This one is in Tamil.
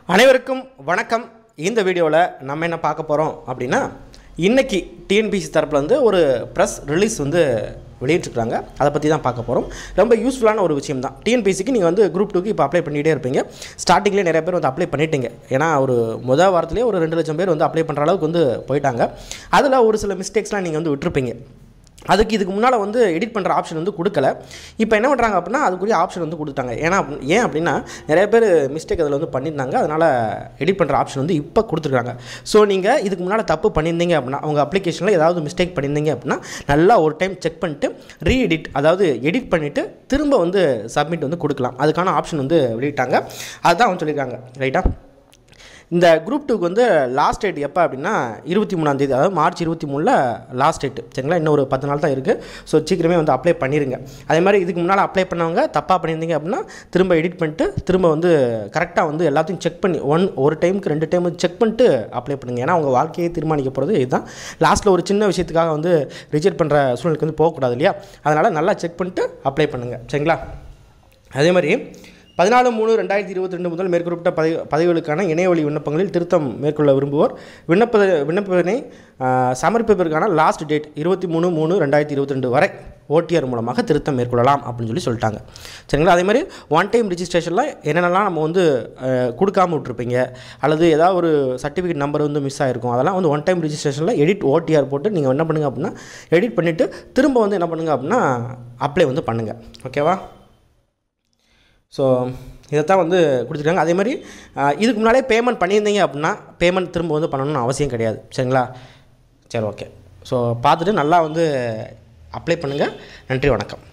அனைவருக்கும் வணக்கம் இந்த வீடியோவில் நம்ம என்ன பார்க்க போகிறோம் அப்படின்னா இன்னைக்கு டிஎன்பிசி தரப்புல இருந்து ஒரு ப்ரெஸ் ரிலீஸ் வந்து வெளியிட்டிருக்காங்க அதை பற்றி தான் பார்க்க போகிறோம் ரொம்ப யூஸ்ஃபுல்லான ஒரு விஷயம் தான் டிஎன்பிசிக்கு நீங்கள் வந்து குரூப் டூக்கு இப்போ அப்ளை பண்ணிகிட்டே இருப்பீங்க ஸ்டார்டிங்லேயே நிறைய பேர் வந்து அப்ளை பண்ணிட்டீங்க ஏன்னா ஒரு முதல் வாரத்திலே ஒரு ரெண்டு லட்சம் பேர் வந்து அப்ளை பண்ணுற அளவுக்கு வந்து போயிட்டாங்க அதில் ஒரு சில மிஸ்டேக்ஸ்லாம் நீங்கள் வந்து விட்டுருப்பீங்க அதுக்கு இதுக்கு முன்னால் வந்து எடிட் பண்ணுற ஆப்ஷன் வந்து கொடுக்கல இப்போ என்ன பண்ணுறாங்க அப்படின்னா அதுக்குரிய ஆப்ஷன் வந்து கொடுத்துட்டாங்க ஏன்னா அப்படி- ஏன் அப்படின்னா நிறைய பேர் மிஸ்டேக் அதில் வந்து பண்ணியிருந்தாங்க அதனால் எடிட் பண்ணுற ஆப்ஷன் வந்து இப்போ கொடுத்துருக்காங்க ஸோ நீங்கள் இதுக்கு முன்னால் தப்பு பண்ணியிருந்தீங்க அப்படின்னா உங்கள் அப்ளிகேஷனில் ஏதாவது மிஸ்டேக் பண்ணியிருந்தீங்க அப்படின்னா நல்லா ஒரு டைம் செக் பண்ணிட்டு ரீ எடிட் அதாவது எடிட் பண்ணிவிட்டு திரும்ப வந்து சப்மிட் வந்து கொடுக்கலாம் அதுக்கான ஆப்ஷன் வந்து வெளியிட்டாங்க அதுதான் வந்து சொல்லியிருக்காங்க ரைட்டா இந்த குரூப் டூக்கு வந்து லாஸ்ட் டேட் எப்போ அப்படின்னா இருபத்தி மூணாந்தேதி அதாவது மார்ச் இருபத்தி மூணில் லாஸ்ட் டேட் சரிங்களா இன்னும் ஒரு பத்து நாள் தான் இருக்குது ஸோ சீக்கிரமே வந்து அப்ளை பண்ணிடுங்க அதே மாதிரி இதுக்கு முன்னால் அப்ளை பண்ணவங்க தப்பாக பண்ணியிருந்தீங்க அப்படின்னா திரும்ப எடிட் பண்ணிட்டு திரும்ப வந்து கரெக்டாக வந்து எல்லாத்தையும் செக் பண்ணி ஒன் ஒரு டைமுக்கு ரெண்டு டைம் செக் பண்ணிட்டு அப்ளை பண்ணுங்கள் ஏன்னா உங்கள் வாழ்க்கையை தீர்மானிக்க போகிறது இதுதான் லாஸ்ட்டில் ஒரு சின்ன விஷயத்துக்காக வந்து ரிஜெக்ட் பண்ணுற சூழ்நிலைக்கு வந்து போகக்கூடாது இல்லையா அதனால் நல்லா செக் பண்ணிட்டு அப்ளை பண்ணுங்கள் சரிங்களா அதே மாதிரி பதினாலு மூணு ரெண்டாயிரத்தி இருபத்தி ரெண்டு முதல் மேற்கொள்ளப்பட்ட பதவி பதவிகளுக்கான இணையவழி விண்ணப்பங்களில் திருத்தம் மேற்கொள்ள விரும்புவோர் விண்ணப்ப விண்ணப்பத்தினை ஆஹ், சமர்ப்பிப்பதற்கான லாஸ்ட் டேட் இருபத்தி மூணு மூணு ரெண்டாயிரத்தி இருபத்தி ரெண்டு வரை ஓடிஆர் மூலமாக திருத்தம் மேற்கொள்ளலாம் அப்படின்னு சொல்லி சொல்லிட்டாங்க சரிங்களா அதே மாதிரி ஒன் டைம் ரிஜிஸ்ட்ரேஷனில் என்னென்னலாம் நம்ம வந்து ஆஹ், கொடுக்காம விட்ருப்பீங்க அல்லது ஏதாவது ஒரு சர்டிஃபிகேட் நம்பர் வந்து மிஸ் ஆகிருக்கும் அதெல்லாம் வந்து ஒன் டைம் ரிஜிஸ்ட்ரேஷனில் எடிட் ஓடிஆர் போட்டு நீங்கள் என்ன பண்ணுங்க அப்படின்னா எடிட் பண்ணிவிட்டு திரும்ப வந்து என்ன பண்ணுங்க அப்படின்னா அப்ளை வந்து பண்ணுங்கள் ஓகேவா ஸோ இதைத்தான் வந்து கொடுத்துருக்காங்க அதே மாதிரி ஆஹ், இதுக்கு முன்னாலே பேமெண்ட் பண்ணியிருந்தீங்க அப்படின்னா பேமெண்ட் திரும்ப வந்து பண்ணணும்னு அவசியம் கிடையாது சரிங்களா சரி ஓகே ஸோ பார்த்துட்டு நல்லா வந்து அப்ளை பண்ணுங்கள் நன்றி வணக்கம்